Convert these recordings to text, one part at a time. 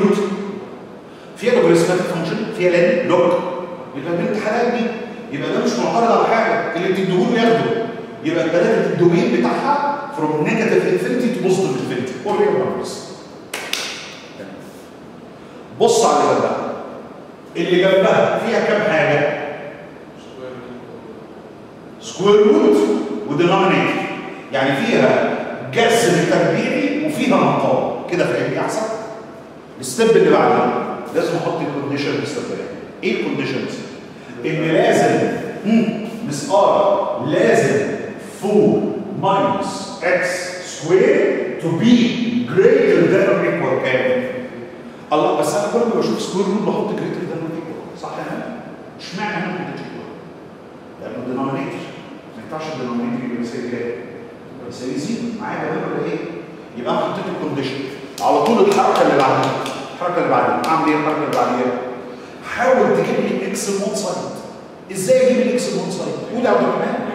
روت فيها لوجاريثماتيك فانكشن فيها لان لوج يبقى بنت حلال دي يبقى ده مش معترض على حاجه اللي بتديهوله ياخده يبقى الثلاثه الدومين بتاعها from negative infinity to positive infinity or real numbers بص على اللي جنبها اللي جنبها فيها كام حاجه سكوير روت ودينومينيتور يعني فيها جذر تربيعي وفيها مقام كده فاهمني احسن الستيب اللي بعدها لازم احط الكونديشن الاستبداليه ايه الكونديشنز ان لازم مس ار لازم 4 minus x squared to be greater than or equal كام الله بس انا كل ما بشوف سكوير روت بحط greater than or equal صح يا مان اشمعنى هنا ما كنتش لانه denominator ما ينفعش الدينومينيتور يبقى يساوي كام يساوي زيرو معايا كمان ولا ايه يبقى انا حطيت الكونديشن على طول الحركه اللي بعدها الحركه اللي بعدها اعمل ايه الحركه اللي بعديها حاول تجيب لي اكس من سايد ازاي اجيب الاكس من سايد قول يا عبد الرحمن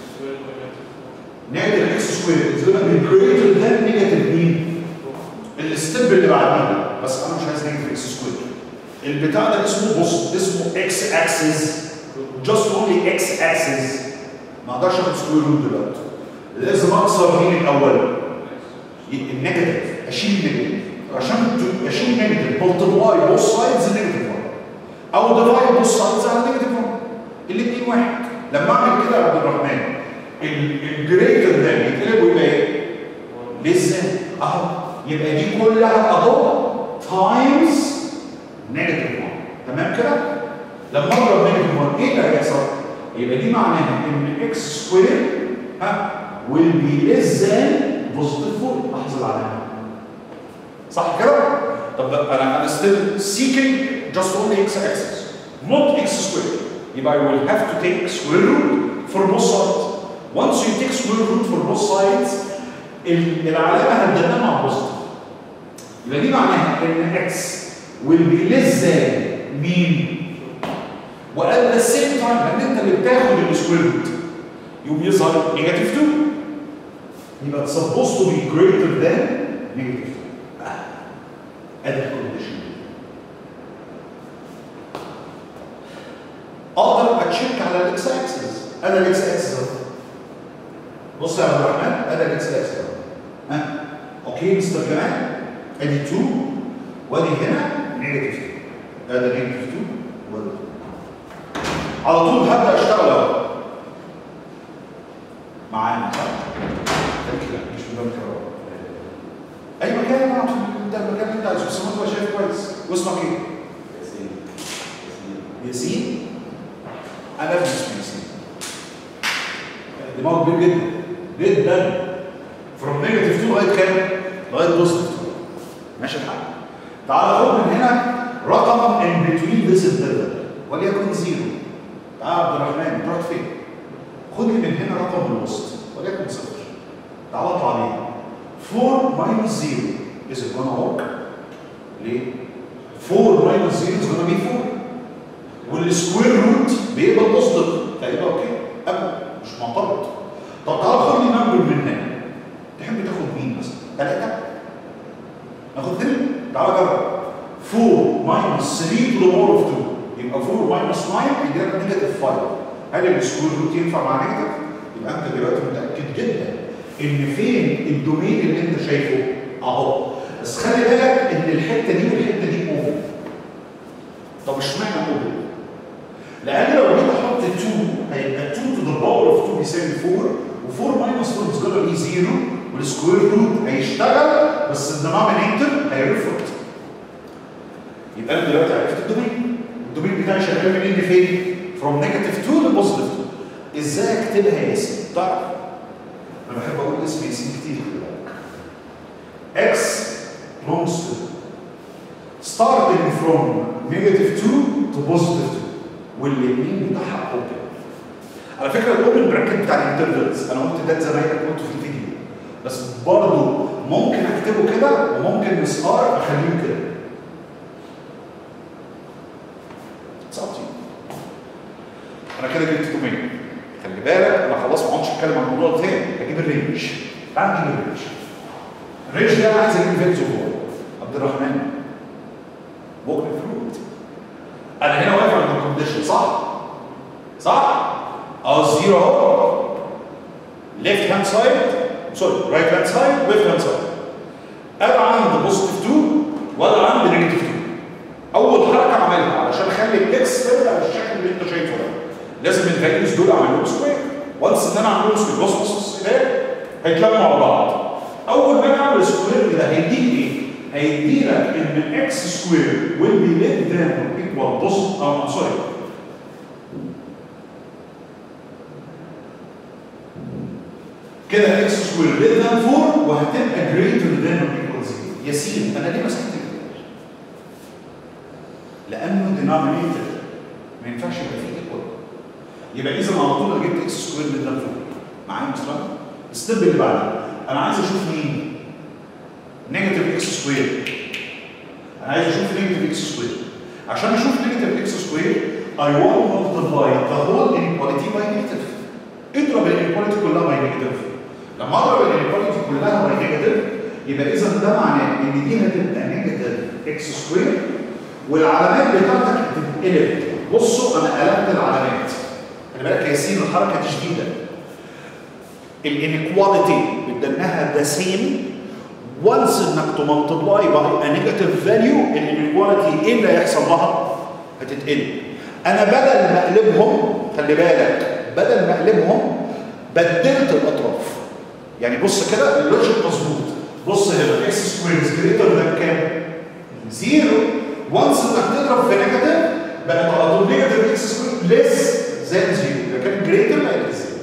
نيجاتيف اكس سكوير از جونا بي جريتر ذان نيجاتيف مين الستيب اللي بعديها بس انا مش عايز نيجاتيف اكس سكوير البتاع ده اسمه بص اسمه اكس اكسس جاست اونلي اكس اكسس ما اقدرش اخد سكوير روت دلوقتي لازم اكسر مين الاول النيجاتيف اشيل النيجاتيف عشان اشيل نيجاتيف ملتبلاي بوث سايدز نيجاتيف 1 او ديفايد بوث سايدز على نيجاتيف 1 الاثنين واحد لما اعمل كده يا عبد الرحمن الجريتر ده يتقلب ويبقى ايه؟ لسه اهو يبقى دي كلها اهو تايمز نيجاتيف 1 تمام كده؟ لما اضرب نيجاتيف 1 ايه اللي هيحصل؟ يبقى دي معناها ان اكس سكوير ها will be less than positive 4 لاحظ العلامه صح كده؟ طب انا انا still seeking just only x axis not x squared يبقى I will have to take square root for both sides once you take square root for both sides العلامه هتدلنا مع بوزيتيف يبقى دي معناها ان x will be less than مين؟ وات ذا سيم تايم لان انت اللي بتاخد السكوير روت يقوم يظهر نيجاتيف 2 يبقى it's supposed to be greater than negative 2 ادي الكونديشن اقدر اتشيك على الاكس اكسس انا الاكس اكسس اهو بص يا عبد الرحمن انا الاكس اكسس اهو ها اوكي مستر جمال ادي 2 وادي هنا نيجاتيف 2 ادي نيجاتيف 2 وادي 2 على طول هبدا اشتغل اهو معانا صح؟ كده مش قدام كده اي مكان انا ده المكان اللي انت عايزه بس ما تبقى شايف كويس واسمك ايه؟ ياسين ياسين انا ابني اسمي ياسين دماغه كبير جدا جدا فروم نيجاتيف 2 لغايه كام؟ لغايه بوزيتيف 2 ماشي الحال تعال خد من هنا رقم ان بتوين ذيس انترفال وليكن زيرو تعال عبد الرحمن انت رحت فين؟ خد لي من هنا رقم الوسط وليكن صفر تعال اطلع عليه 4 minus 0 is it gonna work؟ ليه؟ 4 minus 0 is gonna be 4 والسكوير روت بيبقى بوزيتيف فيبقى اوكي ابدا مش معترض طب تعال خد لي نمبر من هنا تحب تاخد مين مثلا؟ ثلاثة؟ ناخد 3 تعال جرب 4 minus 3 to the power of 2 يبقى 4 minus 9 يدي لك نيجاتيف 5 هل السكوير روت ينفع مع نيجاتيف؟ يبقى انت دلوقتي متاكد جدا ان فين الدومين اللي انت شايفه اهو بس خلي بالك ان الحته دي والحته دي اوفر طب اشمعنى اوفر؟ لان لو جيت احط 2 هيبقى 2 to the power of 2 بيساوي 4 و4 minus 4 is gonna be 0 والسكوير روت هيشتغل بس الدينومينيتور هيرفض يبقى انا دلوقتي عرفت الدومين الدومين بتاعي شغال منين لفين؟ from negative 2 ل positive 2 ازاي اكتبها يا ياسين؟ تعرف انا بحب اقول اسم ياسين كتير خلي بالك x belongs to starting from negative 2 to positive 2 والاثنين بتاعها اوبن على فكره الاوبن براكت بتاع الانترفلز انا قلت ده زمان قلته في الفيديو بس برضه ممكن اكتبه كده وممكن مسار اخليه كده It's up to you. انا كده جبت دومين خلي بالك انا خلاص ما عدتش اتكلم عن الموضوع ده تاني هجيب الرينج تعال نجيب الرينج الرينج ده انا عايز اجيب فيكتور هو عبد الرحمن كونديشن صح؟ صح؟ اه الزيرو اهو ليفت هاند سايد سوري رايت هاند سايد ليفت هاند سايد انا عندي بوزيتيف 2 ولا عندي نيجاتيف 2 اول حركه اعملها علشان اخلي الاكس ترجع بالشكل اللي انت شايفه ده لازم الفاليوز دول اعمل لهم سكوير وانس ان انا اعمل لهم سكوير بص بص بص ده هيتلموا مع بعض اول ما انا اعمل سكوير ده هيديك ايه؟ هيدي لك ان اكس سكوير will be less than or equal بص اه سوري كده اكس سكوير less than 4 وهتبقى greater than or equal 0 ياسين انا ليه مسكت كده؟ لانه denominator ما ينفعش يبقى فيه equal يبقى اذا على طول انا جبت اكس سكوير less than 4 معايا يا مستر؟ الستيب اللي بعده انا عايز اشوف مين؟ نيجاتيف اكس سكوير انا عايز اشوف نيجاتيف اكس سكوير عشان اشوف نيجاتيف اكس سكوير I want to multiply the whole inequality by negative اضرب الاينيكواليتي كلها باي نيجاتيف لما اضرب الاينيكواليتي كلها باي نيجاتيف يبقى اذا ده معناه ان دي هتبقى نيجاتيف اكس سكوير والعلامات بتاعتك هتتقلب بصوا انا قلبت العلامات خلي بالك يا ياسين الحركه دي شديده الانيكواليتي بدناها ذا سيم وانس انك تملتبلاي باي ا نيجاتيف فاليو الانيكواليتي ايه اللي هيحصل لها؟ هتتقلب انا بدل ما اقلبهم خلي بالك بدل ما اقلبهم بدلت الاطراف يعني بص كده اللوجيك مظبوط بص هنا اكس سكوير جريتر ذان كام؟ زيرو وانس انك تضرب في نيجاتيف بقت على طول نيجاتيف اكس سكوير ليس زائد زيرو اذا كان جريتر بقت زيرو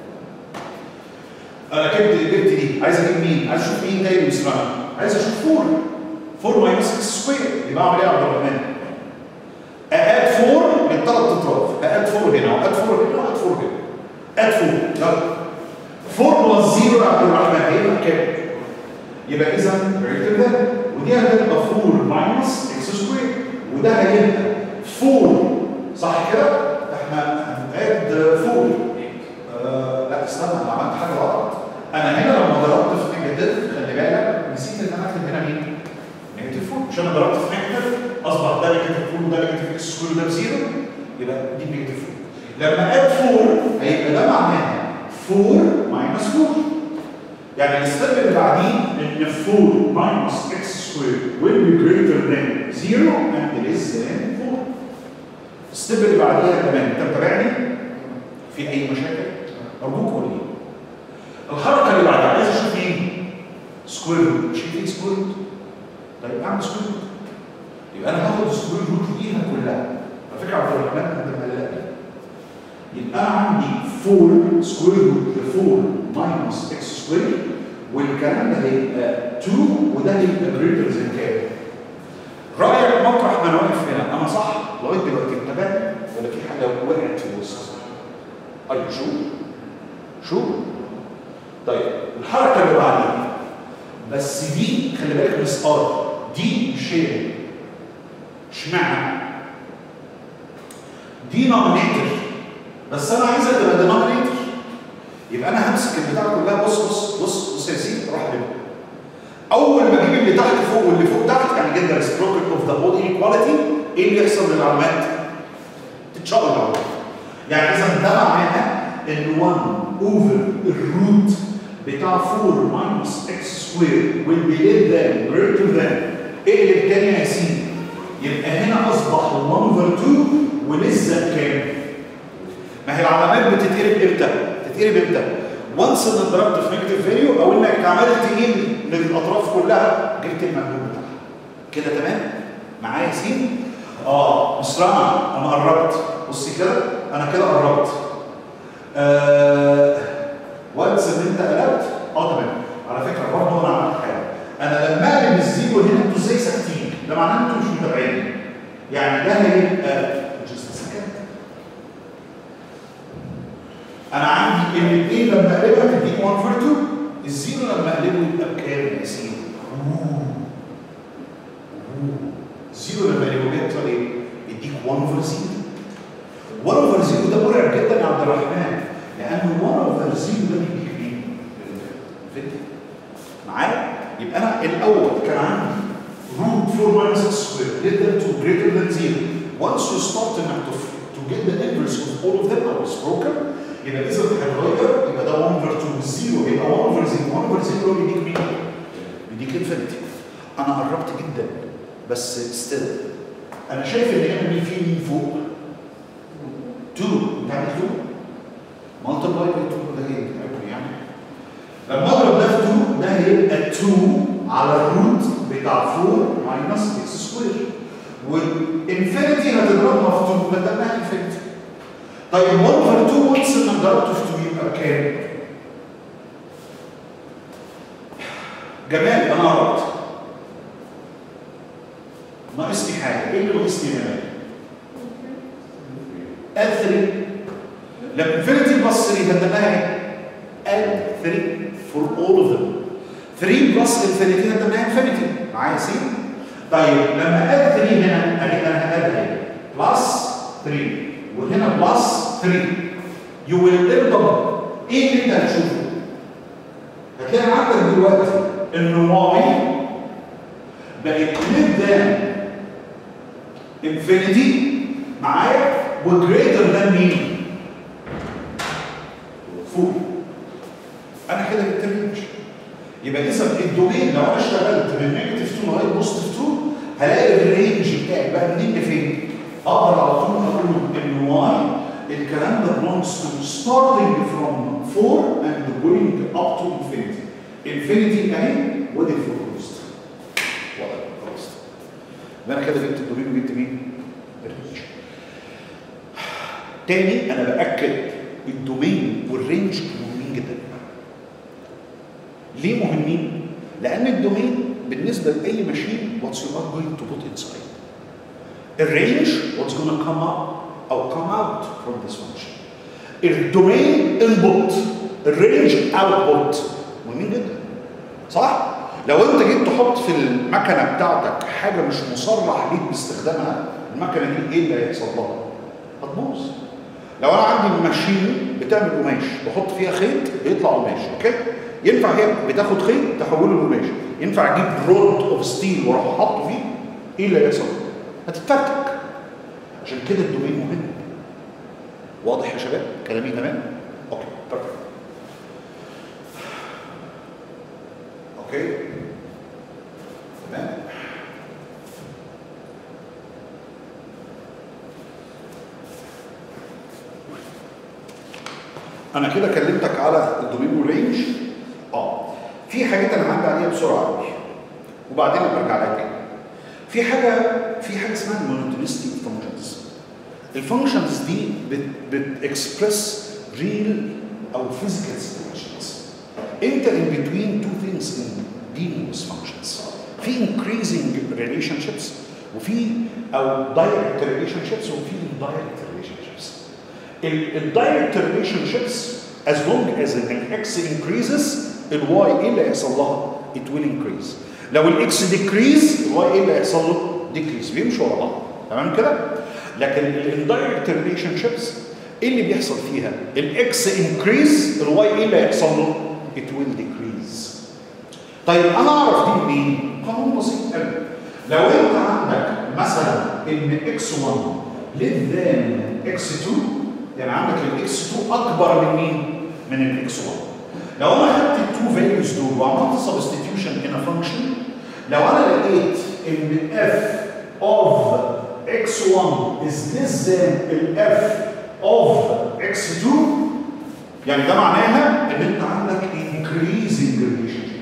انا جبت جبت دي عايز اجيب مين؟ عايز اشوف مين تاني بيسمعنا عايز اشوف 4 4 ماينس اكس سكوير يبقى اعمل ايه يا عبد الرحمن؟ اقاد 4 للثلاث اطراف اقاد 4 هنا واقاد 4 هنا واقاد 4 هنا اد 4 يلا 4 بلس 0 يا عبد الرحمن هيبقى كام؟ يبقى اذا greater than ودي هتبقى 4 ماينس اكس سكوير وده هيبقى 4 صح كده؟ احنا هنقاد 4 آه لا استنى انا عملت حاجه غلط انا هنا لما ضربت في نيجاتيف خلي بالك نسيت ان انا اكتب هنا مين؟ نيجاتيف 4 مش انا ضربت في نيجاتيف اصبح ده نيجاتيف 4 وده نيجاتيف اكس سكوير وده بزيرو يبقى دي نيجاتيف 4 لما اد 4 هيبقى ده معناها 4 ماينس 4 يعني الستيب اللي بعديه ان 4 ماينس اكس سكوير will be greater than 0 and less than 4 الستيب اللي بعديها كمان انت متابعني؟ في اي مشاكل؟ ارجوك قول لي الحركه اللي بعدها عايز اشوف مين؟ سكوير روت شايف ايه سكوير روت؟ طيب اعمل سكوير روت يبقى انا هاخد سكوير روت ليها كلها على فكره عبد الرحمن انت مقلقني يبقى انا عندي 4 سكوير روت 4 ماينس اكس سكوير والكلام ده هيبقى 2 وده هيبقى جريتر ذان كام؟ رايك مطرح ما انا واقف هنا انا صح لغايه دلوقتي انتبهت ولا في حاجه وقعت في الوسط؟ ايوه شو؟ شو؟ طيب الحركه اللي بعديها بس دي خلي بالك مس ار دي مش هي اشمعنى؟ دي نومينيتور بس انا عايزها تبقى دينومينيتور يبقى انا همسك البتاع كلها بص بص بص بص يا سيدي روح ليه اول ما اجيب اللي تحت فوق واللي فوق تحت يعني جدا ريسبروكت اوف ذا هول ايكواليتي ايه اللي يحصل للعلامات؟ تتشقلب العلامات يعني اذا ده معناها ان 1 اوفر الروت بتاع 4 ماينس اكس سكوير will be less than greater than اقلب تاني يا ياسين يبقى هنا اصبح 1 اوفر 2 ولسه كام؟ ما هي العلامات بتتقلب امتى؟ بتتقلب امتى؟ وانس ان ضربت في نيجاتيف فاليو او انك عملت ايه للاطراف كلها جبت المقلوب بتاعها. كده تمام؟ معايا ياسين؟ اه مسرعه انا قربت بصي كده انا كده قربت. آه وانس ان انت قلبت اه تمام على فكره برضه انا عملت حاجه انا لما اقلب الزيرو هنا انتوا ازاي ساكتين؟ ده معناه ان انتوا مش متابعين. يعني ده هيبقى just a second. انا عندي الاثنين لما اقلبها تديك 1 for 2 الزيرو لما اقلبه يبقى بكام يا سيدي؟ الزيرو لما اقلبه بيحصل ايه؟ يديك 1 over 0 1 over 0 ده مرعب جدا يا عبد الرحمن لان 1 over 0 ده بيديك مين؟ فيديو معايا؟ يبقى انا الاول كان عندي root 4 minus x squared greater to greater than 0 once you start انك to get the inverse of all of them او reciprocal يبقى اذا هيتغير يبقى ده 1 over 2 0 يبقى 1 over 0 1 over 0 بيديك مين؟ بيديك انفينيتي انا قربت جدا بس ستيل انا شايف ان هنا مين في مين فوق 2 بتعمل 2 مالتبلاي باي 2 ده هي بتاعتكم يعني لما اضرب ده في 2 ده هيبقى 2 على الروت بتاع 4 ماينس اكس سكوير والانفينيتي هتضربها في 2 بدلناها انفينيتي طيب 1 اوفر 2 وانس انك ضربته في 2 يبقى كام؟ جمال انا قربت ناقصني حاجه ايه اللي ناقصني يا جمال؟ ال 3 لما انفينيتي بلس 3 بدلناها ايه؟ ال 3 فور اول اوف ذم 3 بلس انفينيتي بدلناها انفينيتي معايا سي؟ طيب لما ال 3 هنا ادي انا هقلها بلس 3 وهنا بلس 3 يو ويل اضرب ايه اللي انت هتشوفه؟ هتلاقي عندك دلوقتي ان واي بقت ليس ذان انفينيتي معايا وجريتر ذان مين؟ فوق انا كده جبت الرينج يبقى اذا الدومين لو انا اشتغلت من نيجاتيف 2 لغايه بوزيتيف 2 هلاقي الرينج بتاعي بقى منين لفين؟ اقدر على طول اقول ان واي الكلام ده belongs to starting from 4 and going up to infinity. infinity اهي ودي فور كوست. خلاص. يبقى انا كده جبت الدومين وجبت مين؟ الرينج. تاني انا باكد الدومين والرينج مهمين جدا. ليه مهمين؟ لان الدومين بالنسبه لاي ماشين what's you are going to put inside. الرينج what's going to come up او come out from this function. الدومين input الرينج output مهمين جدا صح؟ لو انت جيت تحط في المكنه بتاعتك حاجه مش مصرح ليك باستخدامها المكنه دي ايه اللي هيحصل لها؟ هتبوظ لو انا عندي ماشين بتعمل قماش بحط فيها خيط بيطلع قماش اوكي؟ ينفع هي بتاخد خيط تحوله لقماش ينفع اجيب رود اوف ستيل واروح احطه فيه ايه اللي هيحصل؟ هتتفرتك عشان كده الدومين مهم واضح يا شباب كلامي تمام اوكي بيرفكت اوكي تمام انا كده كلمتك على الدومين والرينج اه في حاجات انا هعدي عليها بسرعه قوي وبعدين برجع لها تاني في حاجه في حاجه اسمها المونوتونيستي فانكشنز الفانكشنز دي بتكسبرس ريل او فيزيكال سيتويشنز انت ان بتوين تو ثينجز ان dealing with functions في increasing relationships وفي او direct relationships وفي indirect relationships الدايركت relationships as long as an x increases الواي ايه اللي هيحصل لها؟ it will increase لو الاكس decrease الواي ايه اللي هيحصل له؟ decrease بيمشوا ورا بعض تمام كده؟ لكن الاندايركت ريليشن شيبس ايه اللي بيحصل فيها؟ الاكس انكريز الواي ايه اللي هيحصل له؟ it will decrease. طيب انا اعرف دي منين؟ قانون بسيط قوي. لو انت عندك مثلا ان اكس 1 less than اكس 2 يعني عندك الاكس 2 اكبر من مين؟ من الاكس 1. لو انا خدت التو فاليوز دول وعملت سبستيتيوشن ان فانكشن لو انا لقيت ان اف اوف x1 is less than الاف of x2 يعني ده معناها ان انت عندك increasing relationship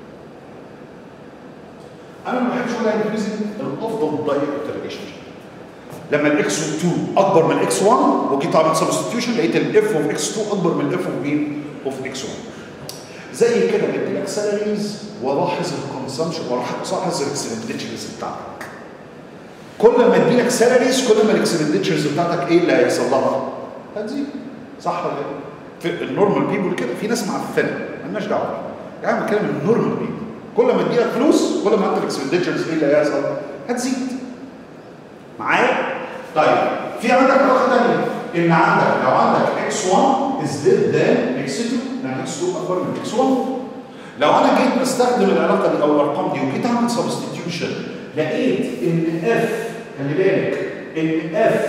انا ما بحبش اقول increasing الافضل direct relationship لما الاكس 2 اكبر من الاكس 1 وجيت عملت سبستيوشن لقيت الاف اوف اكس 2 اكبر من الاف اوف مين؟ اوف اكس 1 زي كده بدي لك سالاريز والاحظ الكونسمشن والاحظ الاكسبندتشرز بتاعتك كل ما ادي لك سالاريز كل ما الاكسبندتشرز بتاعتك ايه اللي هيحصل لها؟ هتزيد صح ولا ايه؟ في النورمال بيبول كده في ناس معفنه مالناش دعوه يعني انا بتكلم النورمال بيبول كل ما ادي لك فلوس كل ما انت الاكسبندتشرز ايه اللي هيحصل؟ هتزيد معايا؟ طيب في عندك علاقه ثانيه ان عندك لو عندك x1 is less than x2 يعني x2 اكبر من x1 لو انا جيت بستخدم العلاقه دي او الارقام دي وجيت اعمل سبستيتيوشن لقيت ان f خلي بالك ان f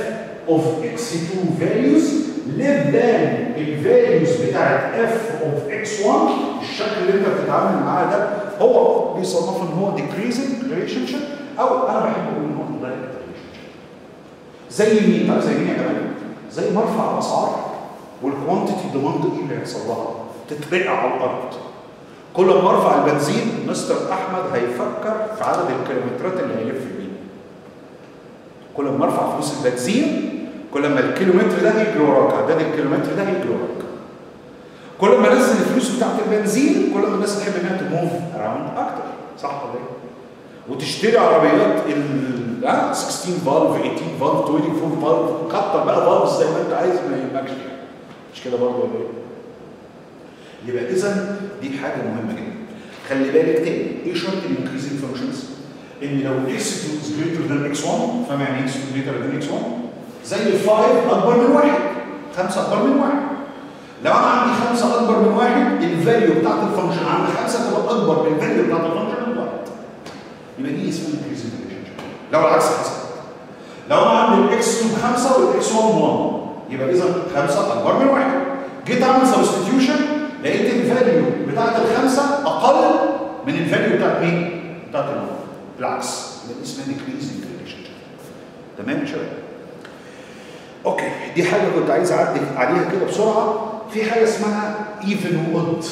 of x2 values less than الفاليوز بتاعت f of x1 الشكل اللي انت بتتعامل معاه ده هو بيصنفه ان هو decreasing relationship او انا بحب اقول ان هو indirect relationship زي مين؟ طب زي مين يا جماعه؟ زي مرفع الاسعار والكوانتيتي ديماند ايه اللي هيحصل لها؟ تترقع على الارض كل ما ارفع البنزين مستر احمد هيفكر في عدد الكيلومترات اللي هيلف بيه كل ما ارفع فلوس البنزين كل ما الكيلومتر ده هيجري وراك عدد الكيلومتر ده هيجري وراك كل ما انزل الفلوس بتاعت البنزين كل ما الناس تحب انها تموف اراوند اكتر صح ولا ايه؟ وتشتري عربيات ال ها 16 فالف 18 فالف 24 فالف كتر بقى فالف زي ما انت عايز ما يهمكش مش كده برضه ولا ايه؟ يبقى اذا دي حاجه مهمه جدا خلي بالك تاني ايه شرط الانكريزنج فانكشنز؟ ان لو x2 is greater than x1 فما يعني x2 greater than x1 زي 5 اكبر من واحد 5 اكبر من واحد لو انا عندي 5 اكبر من واحد الفاليو بتاعت الفانكشن عند 5 تبقى اكبر من الفاليو بتاعت الفانكشن من واحد يبقى دي اسمها انكريزنج ريليشن لو العكس حصل لو انا عندي الاكس 2 5 والاكس 1 1 يبقى اذا 5 اكبر من واحد جيت اعمل سبستيتيوشن لقيت الفاليو بتاعت الخمسه اقل من الفاليو بتاعت مين؟ بتاعت الواحد بالعكس يبقى دي اسمها decreasing relationship تمام يا شباب؟ اوكي دي حاجه كنت عايز اعدي عليها كده بسرعه في حاجه اسمها even واود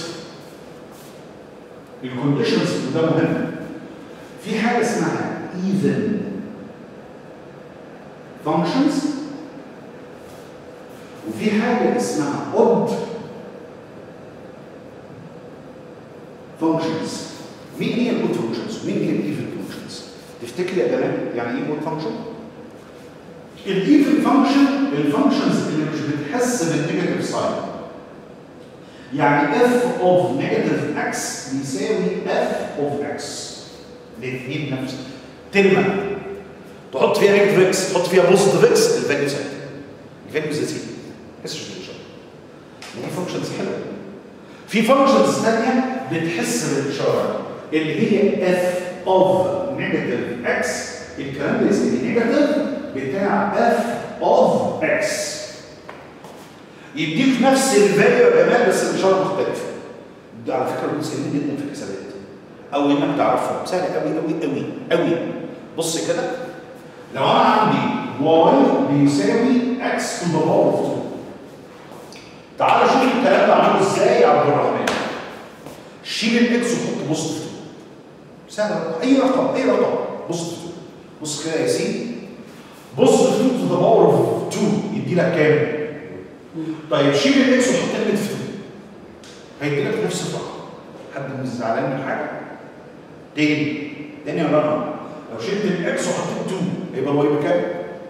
الكونديشنز ده مهم في حاجه اسمها even functions وفي حاجه اسمها odd functions مين هي الاود functions ومين هي الايفن functions تفتكر يا جماعه يعني ايه odd function الايفن فانكشن الفانكشنز اللي مش بتحس بالنيجاتيف ساين يعني f of negative x يساوي f of x الاثنين نفس ترمى تحط فيها نيجاتيف اكس تحط فيها بوزيتيف اكس الفاليو ثابت الفاليو زي زي تحسش بالاشاره دي فانكشنز حلوه في فانكشنز ثانيه بتحس بالاشاره اللي هي f of negative x الكلام ده اسمه نيجاتيف بتاع f of x يديك نفس الفاليو يا جماعه بس الاشاره مختلفه ده على فكره جزء سهل جدا في الحسابات او انك تعرفها سهل قوي قوي قوي قوي بص كده لو انا عندي y بيساوي x to the power of 2 تعال شوف الكلام ده عامل ازاي يا عبد الرحمن شيل الاكس وحط بوزيتيف 2 سهل اي رقم اي رقم بوزيتيف 2 بص كده يا سيدي بوزيتيف 2 to the power of 2 يدي لك كام؟ طيب شيل الاكس وحط نيجاتيف 2 هيدي لك نفس الرقم حد مش زعلان من حاجه؟ تاني تاني رقم لو شلت الاكس وحطيت 2 هيبقى الواي بكام؟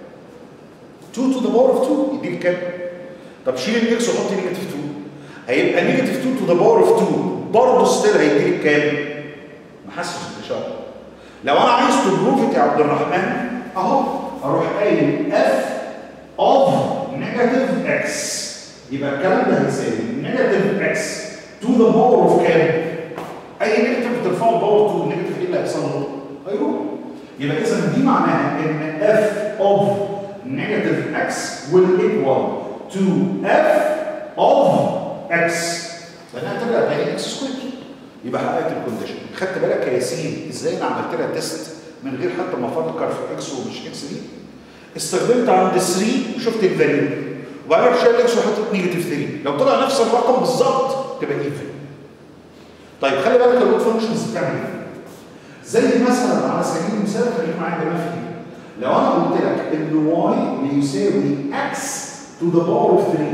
2 to the power of 2 يديك كام؟ طب شيل الاكس وحط نيجاتيف 2 هيبقى نيجاتيف 2 to the power of 2 برضه ستيل هيديك كام؟ ما حسش بالاشاره لو انا عايز تبروف يا عبد الرحمن اهو اروح قايل اف اوف نيجاتيف اكس يبقى الكلام ده هيساوي نيجاتيف اكس تو ذا باور اوف كام؟ اي نيجاتيف ترفعه باور 2 نيجاتيف ايه اللي هيحصل له؟ هيروح يبقى اذا دي معناها ان اف اوف نيجاتيف اكس will equal to f of x لانها ترجع تاني اكس سكوير يبقى حققت الكونديشن خدت بالك يا ياسين ازاي انا عملت لها تيست من غير حتى ما افكر في اكس ومش اكس دي استخدمت عند 3 شفت الفاليو وبعدين شايل اكس وحطيت نيجاتيف 3 لو طلع نفس الرقم بالظبط تبقى ايفن طيب خلي بالك الروت فانكشنز بتعمل ايه زي مثلا على سبيل المثال خليك معايا دماغ في دي لو انا قلت لك ان واي بيساوي اكس تو ذا باور اوف 3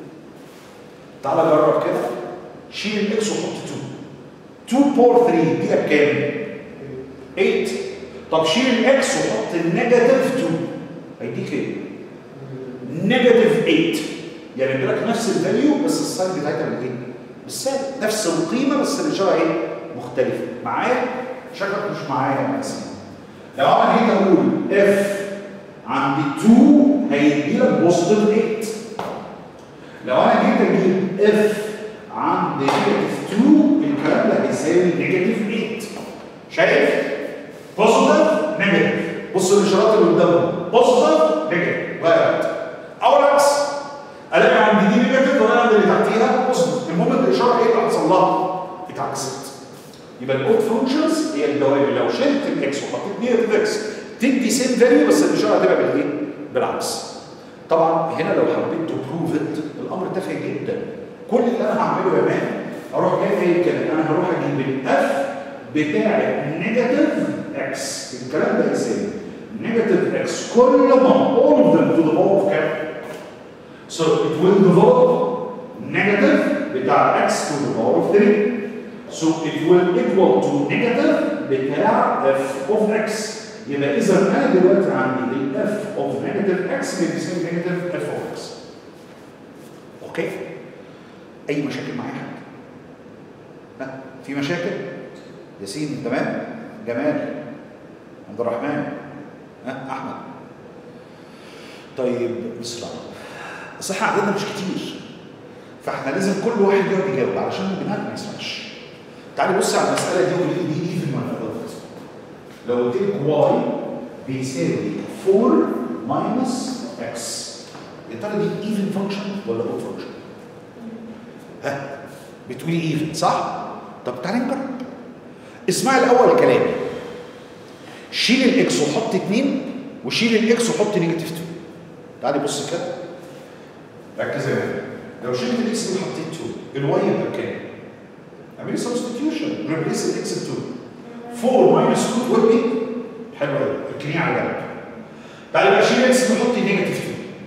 تعالى جرب كده شيل الاكس وحط 2 2 باور 3 دي بكام؟ 8 طب شيل الاكس وحط النيجاتيف 2 هيديك ايه؟ نيجاتيف 8 يعني بيديلك نفس الفاليو بس الساين بتاعتها بالايه؟ بالسالب نفس القيمه بس الاشاره ايه؟ مختلفه معايا؟ شكلك مش معايا يا مقسم لو انا جيت اقول اف عند 2 هيدي لك بوزيتيف 8 لو انا جيت اجيب اف عند نيجاتيف 2 الكلام ده هيساوي نيجاتيف 8 شايف؟ بوزيتيف نيجاتيف بص الاشارات اللي قدامهم بوزيتيف نيجاتيف وقت او العكس الاقي عند دي نيجاتيف وانا عند اللي تحتيها بوزيتيف المهم الاشاره ايه اللي حصل لها؟ اتعكست يبقى الاود فانكشنز هي الدوائر لو شلت الاكس وحطيت نيجاتيف اكس تدي سيم فاليو بس الاشاره هتبقى بالايه؟ بالعكس طبعا هنا لو حبيت تو بروف ات الامر تافه جدا كل اللي انا هعمله يا مان اروح جاي قايل كده انا هروح اجيب الاف بتاع نيجاتيف اكس الكلام ده يساوي نيجاتيف اكس كل ما all of them to the power of كام؟ So it will develop negative بتاع x to the power of 3 So it will equal to negative بتاع f of x يبقى إذا أنا دلوقتي عندي ال f of negative x بيساوي negative f of x أوكي؟ أي مشاكل معايا حد؟ ها؟ في مشاكل؟ ياسين تمام؟ جمال عبد الرحمن ها أحمد طيب مصر بس احنا عددنا مش كتير فاحنا لازم كل واحد يقعد يجاوب علشان البنات ما يسمعش تعالي بص على المساله دي وقولي لي دي ايفن ولا غلط لو قلت لك واي بيساوي 4 ماينس اكس يا ترى دي ايفن فانكشن ولا اود فانكشن؟ ها بتقولي ايفن صح؟ طب تعالي نجرب اسمعي الاول كلامي شيل الاكس وحط 2 وشيل الاكس وحط نيجاتيف 2 تعالي بص كده ركز يا ولاد لو شلت الاكس دي وحطيت 2 الواي يبقى كام؟ اعملي سبستيتيوشن ريبليس الاكس ب 2 4 ماينس 2 would be حلو قوي اركنيه على جنب تعالى بقى شيل الاكس دي وحطي نيجاتيف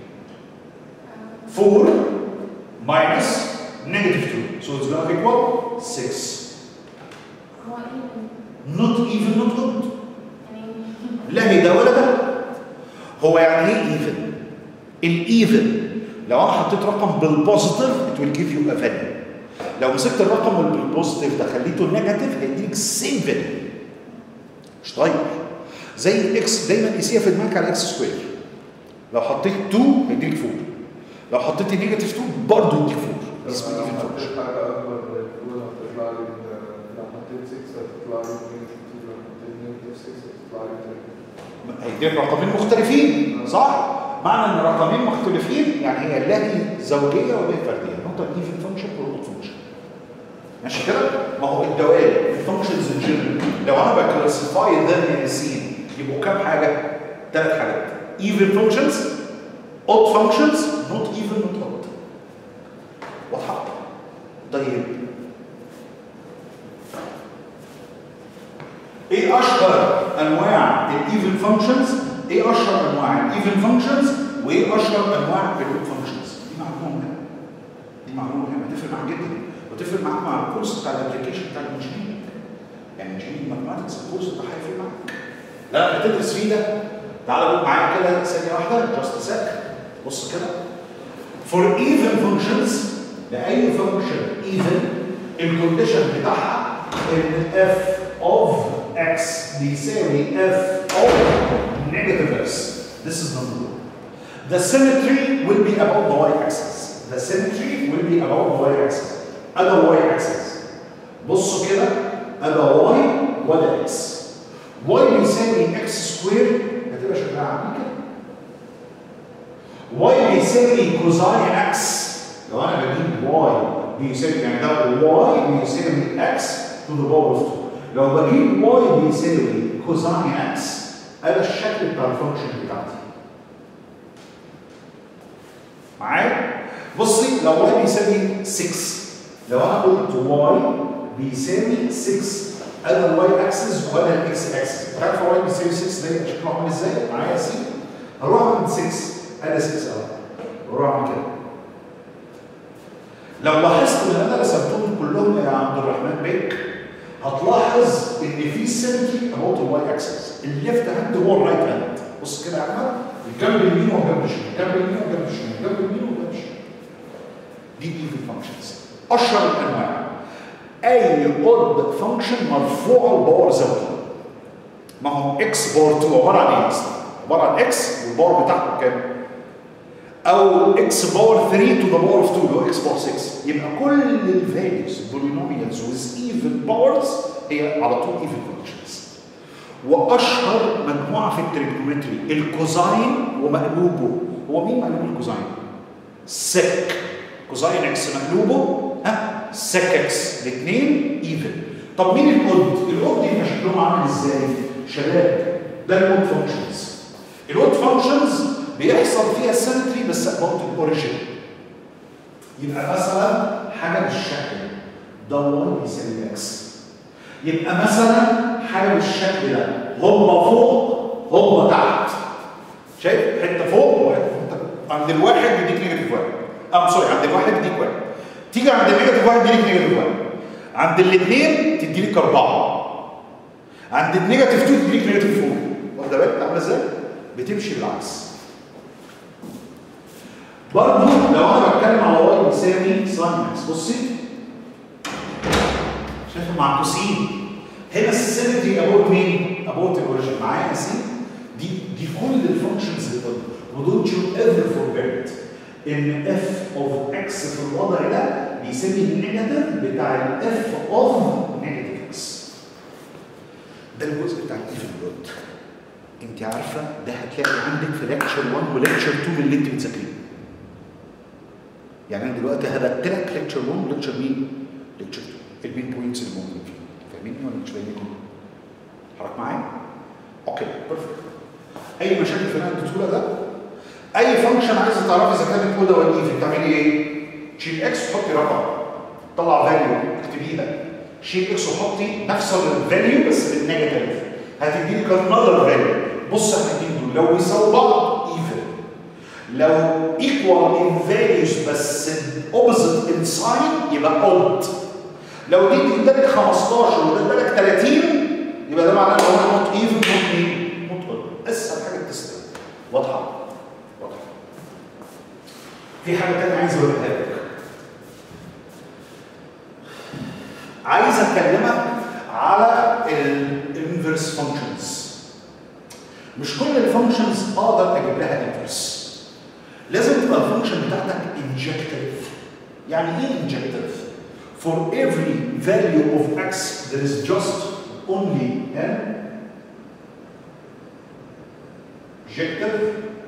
2 4 ماينس نيجاتيف 2 so it's gonna equal 6 هو even not even not good يعني لا هي ده ولا ده هو يعني ايه ايفن الايفن لو انا حطيت رقم بالبوزيتيف it will give you a value لو مسكت الرقم اللي بالبوزيتيف ده خليته نيجاتيف هيديك سيم فاليو مش طيب زي الاكس دايما قيسيها في دماغك على اكس سكوير لو حطيت 2 هيديك 4 لو حطيت نيجاتيف 2 برضه يديك 4 دي اسمها ايفن فانكشن حاجة أكبر الأولى هتطلع لي لو حطيت 6 هتطلع لي نيجاتيف 2 لو حطيت نيجاتيف 6 هتطلع لي 3 هيديك رقمين مختلفين صح؟ معنى ان رقمين مختلفين يعني هي لا هي زوجيه ولا هي فرديه نقطه ايفن فانكشن ولا فانكشن ماشي كده؟ ما هو الدوائر الفانكشنز ان جنرال لو انا بكلاسيفاي ذم ياسين يبقوا كام حاجه؟ ثلاث حاجات ايفن فانكشنز اود فانكشنز نوت ايفن نوت اود واضحه؟ طيب ايه اشهر انواع الايفن فانكشنز ايه اشهر انواع الايفن فانكشنز وايه اشهر انواع الاود فانكشنز دي معلومه مهمه دي معلومه مهمه تفرق معاك جدا وتفرق معاك مع الكورس بتاع الابلكيشن بتاع الانجينيرنج يعني انجينيرنج ماثماتكس الكورس ده هيفرق معاك لا هتدرس فيه ده تعال قول معايا كده ثانيه واحده جاست سك بص كده فور ايفن فانكشنز لاي فانكشن ايفن الكونديشن بتاعها ان اف اوف x بيساوي f of negative x. This is number one. The symmetry will be about the y-axis. The symmetry will be about the y-axis. أدا y-axis. بصوا كده أدا y ولا x. y بيساوي x سكوير هتبقى شكلها عامل كده. y بيساوي كوزاين x. لو أنا بجيب y بيساوي يعني ده y بيساوي x to the power of 2. لو بجيب واي بيساوي كوزاين اكس هذا الشكل بتاع الفانكشن بتاعتي معايا بصي لو واي بيساوي 6 لو انا قلت واي بيساوي 6 هذا الواي اكسس ولا الاكس اكسس تعرف واي بيساوي 6 ده يبقى شكله عامل ازاي معايا يا سيدي هروح عند 6 انا 6 اهو واروح اعمل كده لو لاحظت ان انا رسمتهم كلهم يا عبد الرحمن بيك هتلاحظ ان في سيمتري اباوت الواي اكسس الليفت هاند هو الرايت هاند بص كده يا احمد الجنب اليمين والجنب الشمال الجنب اليمين والجنب الشمال الجنب اليمين والجنب الشمال دي ايفن فانكشنز اشهر الانواع اي اود فانكشن مرفوع الباور زاويه ما هو اكس باور 2 عباره عن ايه اصلا؟ عباره عن اكس والباور بتاعته كام؟ او اكس باور 3 تو ذا باور اوف 2 اللي هو اكس باور 6 يبقى كل الفاليوز البولينوميالز ويز ايفن باورز هي على طول ايفن فانكشنز واشهر مجموعه في التريجونومتري الكوزاين ومقلوبه هو مين مقلوب الكوزاين؟ سك كوزاين اكس مقلوبه ها سك اكس الاثنين ايفن طب مين الاود؟ الاود دي يبقى شكلهم عامل ازاي؟ شباب ده الاود فانكشنز الاود فانكشنز بيحصل فيها سيمتري بس اباوت الاوريجين يبقى مثلا حاجه بالشكل ده واي بيساوي اكس يبقى مثلا حاجه بالشكل ده هم فوق هم تحت شايف حته فوق وحته تحت. عند الواحد بيديك نيجاتيف واحد ام سوري عند الواحد بيديك واحد تيجي عند النيجاتيف واحد يديك نيجاتيف واحد عند الاثنين تديلك اربعه عند النيجاتيف 2 تديك نيجاتيف 4 واخده بالك عامله ازاي؟ بتمشي بالعكس برضه لو انا بتكلم على واي بيساوي ساين اكس بصي شايف معكوسين هنا السيمتري ابوت مين؟ ابوت الاوريجن معايا يا سين؟ دي دي كل الفانكشنز اللي قلنا ودونت يو ايفر فورجيت ان اف اوف اكس في الوضع ده بيساوي النيجاتيف بتاع الاف اوف نيجاتيف اكس ده الجزء بتاع الايفن رود انت عارفه ده هتلاقي عندك في ليكتشر 1 وليكتشر 2 من اللي انت بتذاكريه يعني انا دلوقتي هبت لك ليكتشر 1 وليكتشر مين؟ ليكتشر 2 المين بوينتس اللي ممكن فيه فاهميني ولا مش فاهميني؟ حضرتك معايا؟ اوكي بيرفكت اي مشاكل في اللي انا اديته ده اي فانكشن عايزه تعرفي اذا كانت كودا ولا ايفن تعملي ايه؟ شيل اكس وحطي رقم طلع فاليو اكتبيه ده شيل اكس وحطي نفس الفاليو بس بالنيجاتيف هتدي لك انذر فاليو بص الاثنين دول لو بيساووا بعض ايفن لو ايكوال ان فاليوز بس اوبوزيت ان ساين يبقى اود لو دي ادالك 15 وده ادالك 30 يبقى ده معناه ان هو نوت ايفن نوت مين؟ نوت اود اسهل حاجه التست واضحه؟ واضحه في حاجه تانية عايز اقولها لك عايز اكلمك على الانفرس فانكشنز مش كل الفانكشنز اقدر اجيب لها انفرس لازم تبقى الفانكشن بتاعتك انجكتيف يعني ايه انجكتيف for every value of x there is just only an injective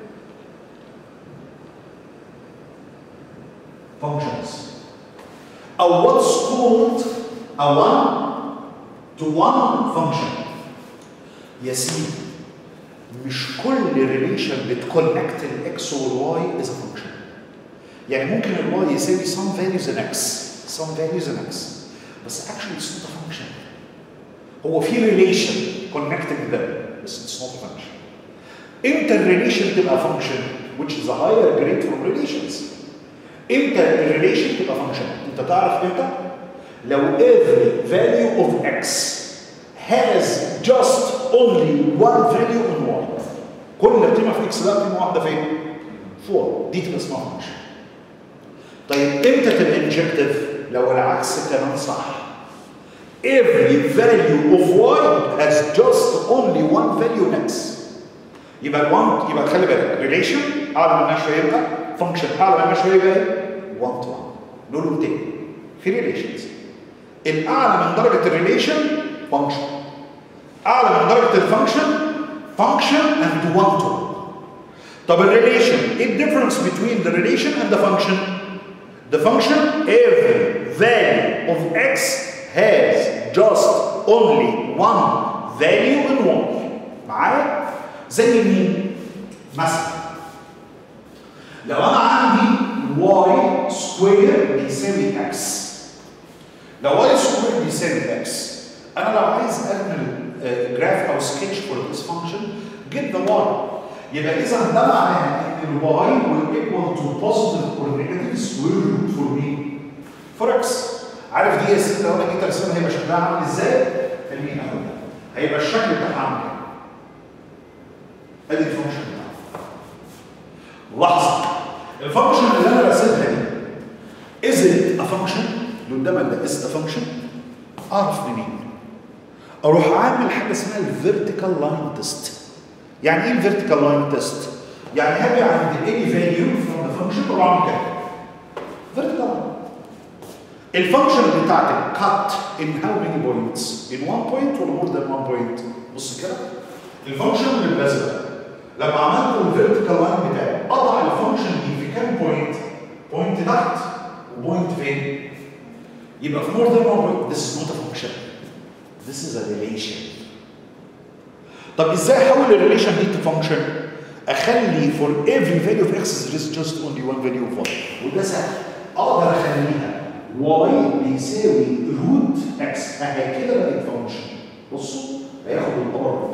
functions or what's called a one to one function يا سيدي مش كل ريليشن بتكونكت الاكس والواي از فانكشن يعني ممكن الواي يساوي some values in x some values in x بس actually it's not a function هو في ريليشن connecting them بس it's not a function امتى الريليشن تبقى function which is a higher grade from relations امتى الريليشن تبقى function انت تعرف امتى لو every value of x has just only one value in y كل قيمه في x ده قيمه واحده فين 4 دي تبقى اسمها function طيب امتى تبقى انجكتيف لو العكس كمان صح every value of y has just only one value in x يبقى ال1 يبقى خلي بالك ريليشن اعلى منها شويه يبقى فانكشن اعلى منها شويه يبقى 1 تو 1 نقولهم تاني في ريليشنز الاعلى من درجه الريليشن فانكشن اعلى من درجه الفانكشن فانكشن اند 1 تو طب الريليشن ايه الديفرنس between the relation and the function the function every value of x has just only one value in y معايا زي مين مثلا لو انا عندي y سكوير بيساوي x لو y سكوير بيساوي x انا لو عايز اعمل جراف او سكتش فور ذس فانكشن get the y يبقى اذا ده معناه ان ال y will equal to positive or negative square root for مين؟ for x عارف دي يا سيدي لو انا جيت ارسمها هيبقى شكلها عامل ازاي؟ خليني اقول هيبقى الشكل بتاعها عامل كده ادي الفانكشن بتاعها لحظه الفانكشن اللي انا راسمها دي از ات ا فانكشن اللي قدامك ده از ا فانكشن اعرف منين اروح عامل حاجه اسمها الفيرتيكال لاين تيست يعني ايه الفيرتيكال لاين تيست يعني هاجي عند any value from the function واروح اعمل كده فيرتيكال الفانكشن بتاعتك cut in how many points in one point ولا more than one point بص كده الفانكشن بالنسبه لما عملت الفيرتيكال لاين بتاعي قطع الفانكشن دي في كام بوينت؟ بوينت تحت وبوينت فين؟ يبقى في more than one point this is not a function this is a relation طب ازاي احول الريليشن دي لفانكشن؟ اخلي for every value of x there is just only one value of y وده سهل اقدر اخليها y بيساوي روت x اهي كده بقت فانكشن بصوا هياخد الباور روت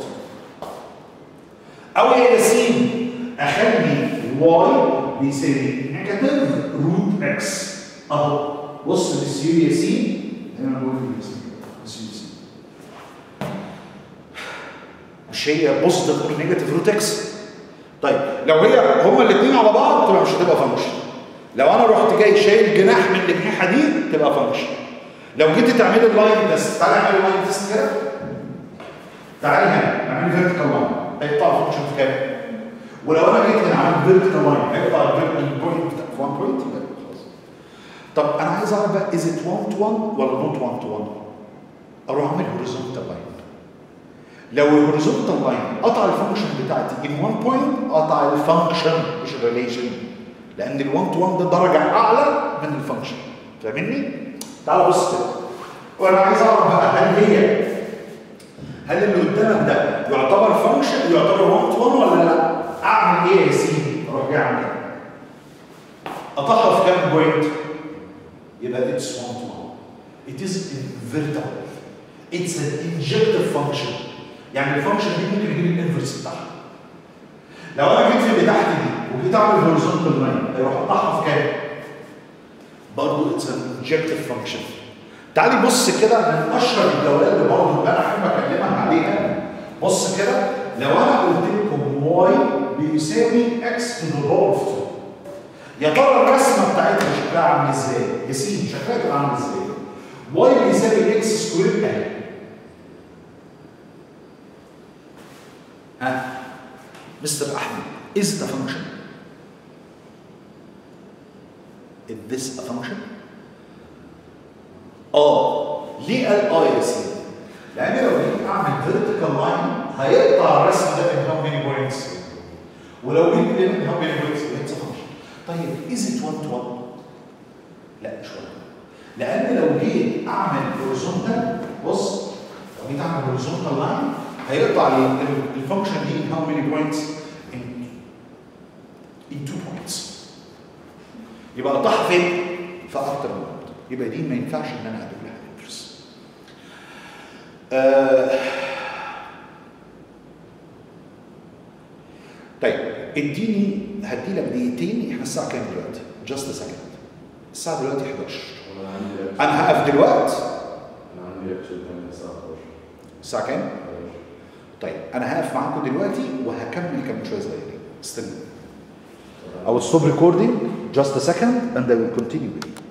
او يا ياسين اخلي y بيساوي نيجاتيف روت x اهو بص مسيو ياسين هنا بقول ياسين مسيو ياسين مش هي بوزيتيف اور نيجاتيف روت اكس طيب لو هي هما الاثنين على بعض تبقى مش هتبقى فانكشن لو انا رحت جاي شايل جناح من الجناحه دي تبقى فانكشن لو جيت تعملي اللاين تيست تعالي اعملي اللاين تيست كده تعالي هنا اعملي فيرتيكال لاين هيقطع الفانكشن في كام ولو انا جيت هنا عملت فيرتيكال لاين هيقطع البوينت في 1 بوينت يبقى خلاص طب انا عايز اعرف بقى از ات 1 تو 1 ولا نوت 1 تو 1 اروح اعمل هوريزونتال لاين لو الهوريزونتال لاين قطع الفانكشن بتاعتي ان 1 بوينت قطع الفانكشن مش الريليشن لان ال 1 تو 1 ده درجه اعلى من الفانكشن فاهمني؟ تعال بص كده وانا عايز اعرف بقى هل هي هل اللي قدامك ده يعتبر فانكشن يعتبر 1 تو 1 ولا لا؟ اعمل ايه يا سيدي؟ اروح جاي اعمل كده اطلع في كام بوينت؟ يبقى اتس 1 تو 1 it is invertible it's an injective function يعني الفانكشن دي ممكن يجيب الانفرس بتاعها لو انا جيت في اللي تحت دي وجيت اعمل هوريزونتال لاين هيروح اقطعها في كام؟ برضه اتس ان انجكتيف فانكشن تعالي بص كده من اشهر الدورات اللي برضه اللي انا احب اكلمك عليها بص كده لو انا قلت لكم واي بيساوي اكس تو ذا باور اوف 2 يا ترى الرسمه بتاعتها شكلها عامل ازاي؟ ياسين شكلها تبقى عامل ازاي؟ واي بيساوي اكس سكوير اهي ها مستر احمد is it a function is this a function اه ليه قال اه يا سيدي لان لو جيت اعمل vertical line هيقطع الرسم ده من how many points ولو جيت من how many points it's a function طيب is it one to one لا مش one لان لو جيت اعمل horizontal بص لو جيت اعمل horizontal line هيقطع الفانكشن دي in how many points in in two points يبقى قطعها فين؟ في اكتر من نقطه يبقى دي ما ينفعش ان انا اجيب لها انفرس آه طيب اديني هدي لك دقيقتين احنا الساعه كام دلوقتي؟ جاست سكند الساعه دلوقتي 11 وانا عندي انا هقف دلوقتي انا عندي اكشن كمان الساعه 11 الساعه كام؟ طيب انا هقف معاكم دلوقتي وهكمل كمان شويه صغيرين استنى I will stop recording just a second and I will continue with you.